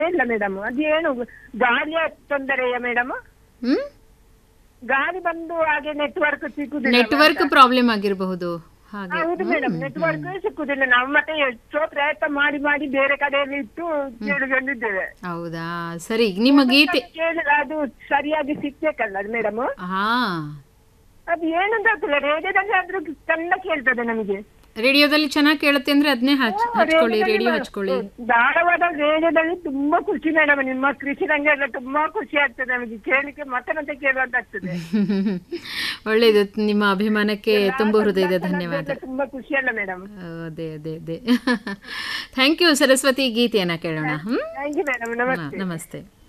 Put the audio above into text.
ಇಲ್ಲ ಮೇಡಮ್ ಅದೇನು ಗಾಳಿಯ ತೊಂದರೆಯ ಮೇಡಮ್ ಹ್ಮ್ ಗಾಳಿ ಬಂದು ಹಾಗೆ ನೆಟ್ವರ್ಕ್ ಸಿಕ್ಕುದಿಲ್ಲ ನೆಟ್ವರ್ಕ್ ಪ್ರಾಬ್ಲಮ್ ಆಗಿರಬಹುದು ಹಾಗೆ ಹೌದು ಮೇಡಮ್ ನೆಟ್ವರ್ಕ್ ಸಿಕ್ಕುದಿಲ್ಲ ನಾವು ಮತ್ತೆ ಎಷ್ಟೋ ಪ್ರಯತ್ನ ಮಾಡಿ ಮಾಡಿ ಬೇರೆ ಕಡೆಯಲ್ಲಿ ಇಟ್ಟು ಕೇಳಿಕೊಂಡಿದ್ದೇವೆ ಹೌದಾ ಸರಿ ನಿಮ್ಮ ಗೀತೆ ಕೇಳಿ ಅದು ಸರಿಯಾಗಿ ಸಿಗ್ಬೇಕಲ್ಲ ಮೇಡಮ್ ಹಾ ಅದು ಏನಂತ ಗೊತ್ತಿಲ್ಲ ರೇಡಿಯೋದಲ್ಲಿ ಆದ್ರೂ ಚೆಂದ ಕೇಳ್ತದೆ ನಮಗೆ ರೇಡಿಯೋದಲ್ಲಿ ಚೆನ್ನಾಗಿ ಕೇಳುತ್ತೆ ಅಂದ್ರೆ ಅದನ್ನೇ ಹಚ್ ಹಚ್ಕೊಳ್ಳಿ ರೇಡಿಯೋ ಹಚ್ಕೊಳ್ಳಿ ಧಾರವಾಡ ರೇಡಿಯೋದಲ್ಲಿ ತುಂಬಾ ಖುಷಿ ಮೇಡಮ್ ನಿಮ್ಮ ಕೃಷಿ ರಂಗ ಎಲ್ಲ ತುಂಬಾ ಖುಷಿ ಆಗ್ತದೆ ನಮಗೆ ಕೇಳಿಕ್ಕೆ ಮತ್ತೆ ಮತ್ತೆ ಕೇಳುವಂತಾಗ್ತದೆ ಒಳ್ಳೇದು ನಿಮ್ಮ ಅಭಿಮಾನಕ್ಕೆ ತುಂಬ ಹೃದಯದ ಧನ್ಯವಾದ ತುಂಬಾ ಖುಷಿ ಅಲ್ಲ ಮೇಡಮ್ ಅದೇ ಅದೇ ಅದೇ ಥ್ಯಾಂಕ್ ಯು ಸರಸ್ವತಿ ಗೀತೆಯನ್ನ ಕೇಳೋಣ ಹ್ಮ್ ಥ್ಯಾಂಕ್ ಯು ಮೇಡಮ್ ನಮಸ್ತೆ ನಮಸ್ತೆ